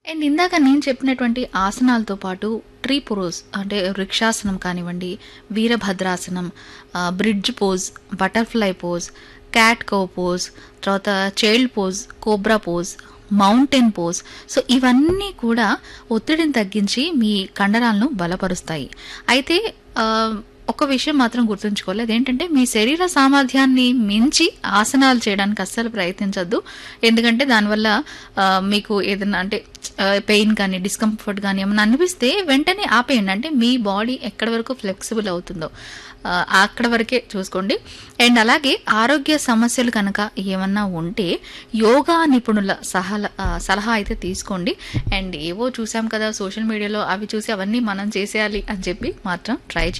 and ఇందాక నేను చెప్పినటువంటి ఆసనాలతో పాటు ట్రీ పోజ్ అంటే వృక్షాసనం కానివ్వండి వీరభద్రాసనం ఆ, bridge pose butterfly pose cat cow pose తర్వాత child pose cobra pose mountain pose so ఇవన్నీ కూడా ఒత్తిడిని తగ్గించి మీ కండరాలను బలపరుస్తాయి అయితే ఆ, ఒక విషయం మాత్రం గుర్తుంచుకోవాలి అదేంటంటే మీ శరీర సామర్థ్యాన్ని మించి ఆసనాలు చేయడానికి అస్సలు ప్రయత్నించొద్దు ఎందుకంటే దానివల్ల ఆ, మీకు ఏదైనా అంటే పెయిన్ కానీ డిస్కంఫర్ట్ కానీ ఏమైనా అనిపిస్తే వెంటనే ఆపేయండి అంటే మీ బాడీ ఎక్కడి వరకు ఫ్లెక్సిబుల్ అవుతుందో ఆ, అక్కడ వరకే చూసుకోండి అండ్ అలాగే ఆరోగ్య సమస్యలు కనుక ఏమన్నా ఉంటే యోగా నిపుణుల సహల ఆ, సలహా అయితే తీసుకోండి అండ్ ఏవో చూసాం కదా సోషల్ మీడియాలో అవి చూసి అవన్నీ మనం చేసేయాలి అని చెప్పి మాత్రం ట్రై